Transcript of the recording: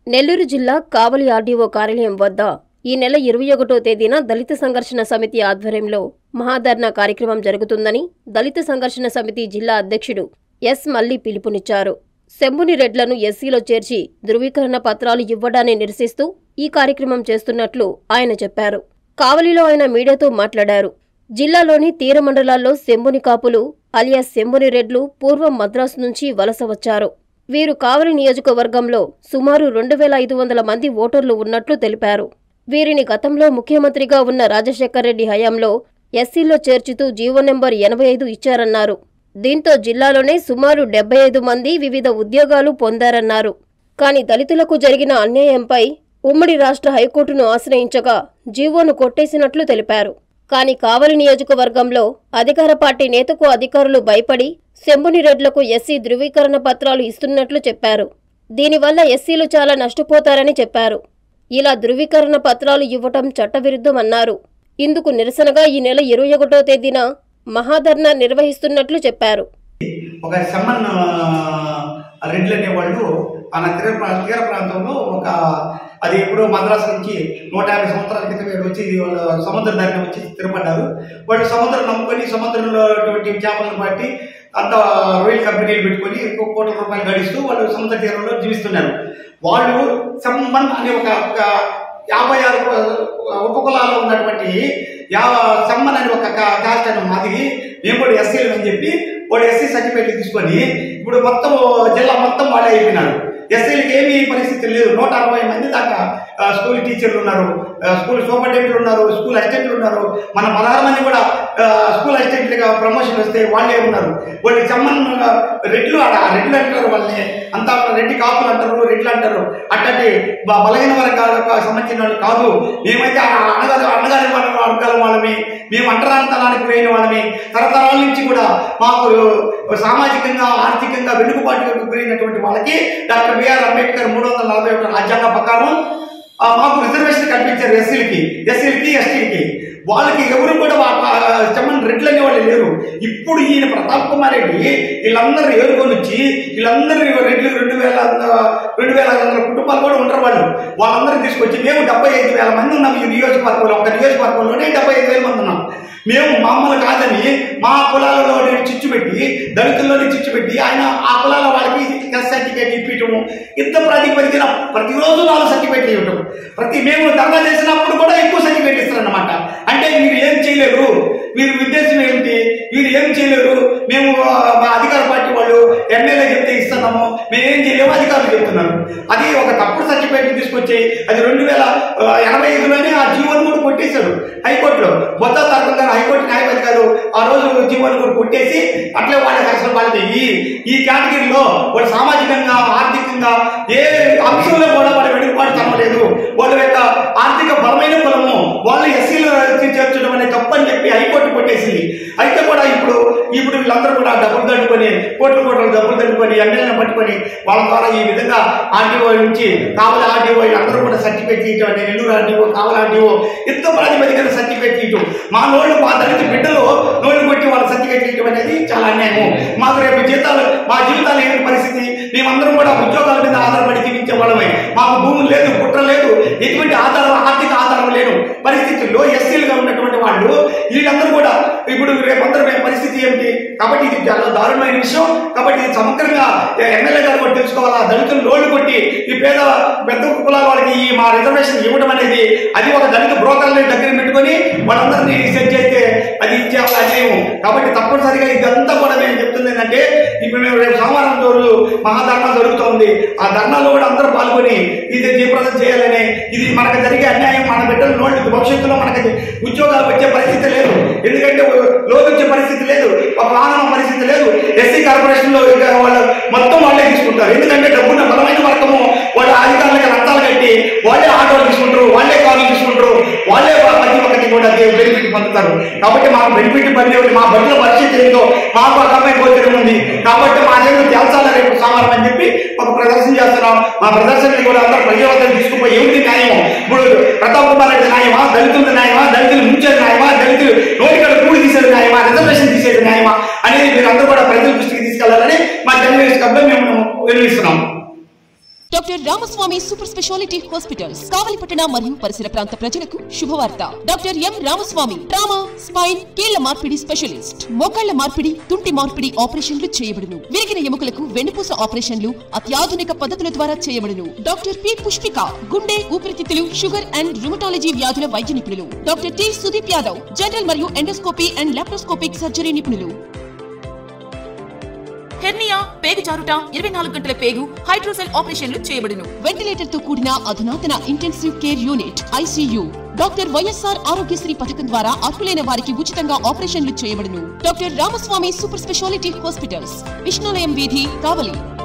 నెల్లూరు జిల్లా కావలి ఆర్డీఓ కార్యాలయం వద్ద ఈ నెల ఇరవై ఒకటో తేదీన దళిత సంఘర్షణ సమితి ఆధ్వర్యంలో మహాధర్నా కార్యక్రమం జరుగుతుందని దళిత సంఘర్షణ సమితి జిల్లా అధ్యక్షుడు ఎస్ మల్లి పిలుపునిచ్చారు శంభుని రెడ్లను ఎస్సీలో చేర్చి ధృవీకరణ పత్రాలు ఇవ్వడాన్ని నిరసిస్తూ ఈ కార్యక్రమం చేస్తున్నట్లు ఆయన చెప్పారు కావలిలో ఆయన మీడియాతో మాట్లాడారు జిల్లాలోని తీర మండలాల్లో శంభుని కాపులు అలియాస్ శంభుని రెడ్లు పూర్వం మద్రాసు నుంచి వలస వచ్చారు వీరు కావలి నియోజకవర్గంలో సుమారు రెండు వేల ఐదు వందల మంది ఓటర్లు ఉన్నట్లు తెలిపారు వీరిని గతంలో ముఖ్యమంత్రిగా ఉన్న రాజశేఖర్ రెడ్డి హయాంలో ఎస్సీలో చేర్చుతూ జీవో నెంబర్ ఎనభై ఐదు ఇచ్చారన్నారు దీంతో జిల్లాలోనే సుమారు డెబ్బై ఐదు మంది వివిధ ఉద్యోగాలు పొందారన్నారు కానీ దళితులకు జరిగిన అన్యాయంపై ఉమ్మడి రాష్ట్ర హైకోర్టును ఆశ్రయించగా జీవోను కొట్టేసినట్లు తెలిపారు కానీ కావలి నియోజకవర్గంలో అధికార పార్టీ నేతకు అధికారులు భయపడి శంభుని రెడ్లకు ఎస్సీ ధృవీకరణ పత్రాలు ఇస్తున్నట్లు చెప్పారు దీనివల్ల ఎస్సీలు చాలా నష్టపోతారని చెప్పారు ఇలా ధృవీకరణ పత్రాలు ఇవ్వటం చట్టవిరుద్ధమన్నారు ఇందుకు నిరసనగా ఈ నెల ఇరవై ఒకటో తేదీన మహాధర్నా నిర్వహిస్తున్నట్లు చెప్పారు ఒక సెమ్మన్ రెడ్లు అనేవాళ్ళు మన తీర ప్రా- తీర ప్రాంతంలో ఒక అది ఎప్పుడో మద్రాసు నుంచి నూట యాభై సంవత్సరాల క్రితం వీళ్ళు వచ్చి వాళ్ళు సముద్ర దారిని వచ్చి స్థిరపడ్డారు వాళ్ళు సముద్రం నమ్ముకొని సముద్రంలో అటువంటి చేపలను బట్టి అంత రొయ్యల కంపెనీలు పెట్టుకొని ఎక్కువ కోట్ల రూపాయలు గడిస్తూ వాళ్ళు సముద్ర తీరంలో జీవిస్తున్నారు వాళ్ళు సెమ్మన్ అనే ఒక ఒక యాభై ఆరు ఉపకులాల్లో ఉన్నటువంటి యా సమ్మన్ అని ఒక కా- కాస్ట్ అని మాది మేము కూడా ఎస్సీలు అని చెప్పి వాడు ఎస్సీ సర్టిఫికేట్ తీసుకొని ఇప్పుడు మొత్తం జిల్లా మొత్తం వాళ్ళే అయిపోయినారు ఎస్సీలకి ఏమీ పరిస్థితి లేదు నూట అరవై మంది దాకా ఆ, స్కూల్ టీచర్లు ఉన్నారు ఆ, స్కూల్ సూపరింటెండెంట్లు ఉన్నారు స్కూల్ అసిస్టెంట్లు ఉన్నారు మన పదహారు మంది కూడా ఆ, స్కూల్ అసిస్టెంట్లుగా ప్రమోషన్ వస్తే వాళ్ళే ఉన్నారు వాళ్ళు చమ్మన్ రెడ్లు ఆడ ఆ రెడ్లు అంటారు వాళ్ళని అంతా రెడ్డి కాపులు అంటారు రెడ్లు అంటారు అట్టటి బ- బలహీన వర్గాలకు సంబంధించిన వాళ్ళు కాదు మేమైతే ఆ అన్నగారు అన్నగారి వాళ్ళ వర్గాల వాళ్ళమి మేము అంటరానితనానికి పోయిన వాళ్ళమి తరతరాల నుంచి కూడా మాకు సామాజికంగా ఆర్థికంగా వెనుకబాటుకు గురైనటువంటి వాళ్ళకి డాక్టర్ బిఆర్ అంబేద్కర్ మూడు వందల నలభై ఒకటి రాజ్యాంగ ప్రకారం ఆ, మాకు రిజర్వేషన్ కల్పించారు ఎస్సీలకి ఎస్సీలకి ఎస్టీలకి వాళ్ళకి ఎవరు కూడా చెమ్మని రెడ్లు అనే వాళ్ళు లేరు ఇప్పుడు ఈయన ప్రతాప్ కుమార్ రెడ్డి వీళ్ళందరూ ఏరుకొని వచ్చి వీళ్ళందరూ రెడ్లు రెండు వేల రెండు వేల ఐదు వందల కుటుంబాలు కూడా ఉంటారు వాళ్ళు వాళ్ళందరూ తీసుకొచ్చి మేము డెబ్బై ఐదు వేల మంది ఉన్నాం ఈ నియోజకవర్గంలో ఒక నియోజకవర్గంలోనే డెబ్బై ఐదు వేల మంది ఉన్నాం మేము మమ్మల్ని కాదని మా కులాలలో చిచ్చు పెట్టి దళితుల్లోనే చిచ్చు పెట్టి ఆయన ఆ కులాల వాళ్ళకి ఎస్ సర్టిఫికేట్ ఇప్పించము ఇంత ప్రాతిపదికన ప్రతిరోజు నాలుగు సర్టిఫికేట్లు ఇవ్వటం ప్రతి మేము ధర్నా చేసినప్పుడు కూడా ఎక్కువ సర్టిఫికేట్ ఇస్తారన్నమాట అంటే మీరు ఏం చేయలేరు మీరు ఉద్దేశం ఏమిటి మీరు ఏం చేయలేరు మేము ఆ, మా అధికార పార్టీ వాళ్ళు ఎమ్మెల్యే చెప్తే ఇస్తున్నాము మేము ఏం చేయలేము అధికారులు చెప్తున్నారు అది ఒక తప్పుడు సర్టిఫికేట్ తీసుకొచ్చి అది రెండు వేల ఆ, ఎనభై ఐదులోనే ఆ జీవోని కూడా కొట్టేశారు హైకోర్టులో బొత్త తరగతి గారు హైకోర్టు న్యాయవాది గారు ఆ రోజు జీవోని కూడా కొట్టేసి అట్లే వాళ్ళకి అసలు వాళ్ళకి ఈ ఈ కేటగిరీలో వాళ్ళు సామాజికంగా ఆర్థికంగా ఏ అంశంలో కూడా వాళ్ళు వెనుకబాటు తనలేదు వాళ్ళ యొక్క ఆర్థిక బలమైన కులము వాళ్ళు ఎస్సీలో చేర్చడం అనేది తప్పని చెప్పి హైకోర్టు కొట్టేసింది అయితే కూడా ఇప్పుడు ఇప్పుడు వీళ్ళందరూ కూడా డబ్బులు దండుకొని కోట్ల కోట్ల డబ్బులు దండుకొని ఎమ్మెల్యేలను పట్టుకొని వాళ్ళ ద్వారా ఈ విధంగా ఆర్డీఓ నుంచి కావల ఆర్డీఓ అందరూ కూడా సర్టిఫికేట్ ఇవ్వటం అంటే నెల్లూరు ఆర్డీఓ కావల ఆర్డీఓ ఎంతో ప్రాతిపదికన సర్టిఫికేట్ ఇవ్వటం మా నోళ్ళు మా దళిత బిడ్డలు నోళ్ళు కొట్టి వాళ్ళ సర్టిఫికేట్ ఇవ్వటం అనేది చాలా అన్యాయం మాకు రేపు జీతాలు మా జీవితాలు ఏంటి పరిస్థితి మేమందరం కూడా ఉద్యోగాల మీద ఆధారపడి జీవించే వాళ్ళమే మాకు భూములు లేదు కుట్ర లేదు ఎటువంటి ఆధారం ఆర్థిక ఆధారం లేను పరిస్థితుల్లో ఎస్సీలుగా ఉన్నటువంటి వాళ్ళు వీళ్ళందరూ కూడా ఇప్పుడు రేపందరూ రేపు పరిస్థితి ఏమిటి కాబట్టి ఇది చాలా దారుణమైన విషయం కాబట్టి ఇది సమగ్రంగా ఎమ్మెల్యే గారు కూడా తెలుసుకోవాలా దళితులు లోన్లు కొట్టి ఈ పేద పెద్ద కులాల వాళ్ళకి ఈ మా రిజర్వేషన్ ఇవ్వడం అనేది అది ఒక దళిత బ్రోకర్ని దగ్గర పెట్టుకొని వాళ్ళందరినీ సెట్ చేస్తే అది ఇచ్చే అన్యాయం కాబట్టి తప్పనిసరిగా ఇదంతా కూడా మేము చెప్తుంది ఏంటంటే ఇప్పుడు మేము రేపు సోమవారం రోజు మహాధర్నా జరుగుతోంది ఆ ధర్నాలో కూడా అందరూ పాల్గొని ఇది జయప్రదం చేయాలని ఇది మనకు జరిగే అన్యాయం మన బిడ్డల నోళ్ళు భవిష్యత్తులో మనకి ఉద్యోగాలు వచ్చే పరిస్థితి లేదు ఎందుకంటే లోన్ వచ్చే పరిస్థితి లేదు ఒక వాహనం పరిస్థితి లేదు ఎస్సీ కార్పొరేషన్ లో ఇక వాళ్ళు మొత్తం వాళ్ళే తీసుకుంటారు ఎందుకంటే డబ్బున్న బలమైన వర్గము వాళ్ళ అధికారులకి రంతాలు కట్టి వాళ్ళే ఆటోలు తీసుకుంటారు వాళ్ళే కార్లు తీసుకుంటారు వాళ్ళే ప్రతి ఒక్కటి కూడా బెనిఫిట్ పొందుతారు కాబట్టి మాకు బెనిఫిట్ పొందేది మా బడుల పరిస్థితి ఏంటో మాకు అర్థమై గోచరం ఉంది కాబట్టి మా దగ్గర తేల్చాలి రేపు సోమవారం అని చెప్పి ఒక ప్రదర్శన చేస్తున్నాం మా ప్రదర్శనని కూడా అందరూ ప్రజావతం తీసుకుపోయి ఏమిటి న్యాయం ఇప్పుడు ప్రతాప్ కుమార్ రెడ్డి న్యాయమా దళితుల న్యాయమా దళితులు ముంచేది న్యాయమా దళితులు నోటికడ కూడి తీసేది న్యాయమా రిజర్వేషన్ తీసేది న్యాయమా అనేది మీరు అందరూ కూడా ప్రజల దృష్టికి తీసుకెళ్లాలని మా జర్నలిస్ట్ క్లబ్లో మేము నిర్వహిస్తున్నాం doctor Ramaswamy super speciality hospitals కావలిపట్టణ మరియు పరిసర ప్రాంత ప్రజలకు శుభవార్త doctor M Ramaswamy trauma spine కీళ్ల మార్పిడి స్పెషలిస్ట్ మోకాళ్ల మార్పిడి తుంటి మార్పిడి ఆపరేషన్లు చేయబడును విరిగిన ఎముకలకు వెన్నుపూస ఆపరేషన్లు అత్యాధునిక పద్ధతుల ద్వారా చేయబడును డాక్టర్ పి పుష్పిక గుండె ఊపిరితిత్తులు షుగర్ అండ్ రుమటాలజీ వ్యాధుల వైద్య నిపుణులు doctor T Sudeep Yadav general మరియు ఎండోస్కోపీ అండ్ లాప్రోస్కోపిక్ సర్జరీ నిపుణులు హెర్నియా పేగు జారుట ఇరవై నాలుగు గంటల పేగు హైడ్రోసెల్ ఆపరేషన్లు చేయబడును వెంటిలేటర్ తో కూడిన అధునాతన intensive care unit ICU doctor YSR Aarogyasri పథకం ద్వారా అర్హులైన వారికి ఉచితంగా ఆపరేషన్లు చేయబడును doctor Ramaswamy super speciality hospitals విష్ణులయం వీధి కావలి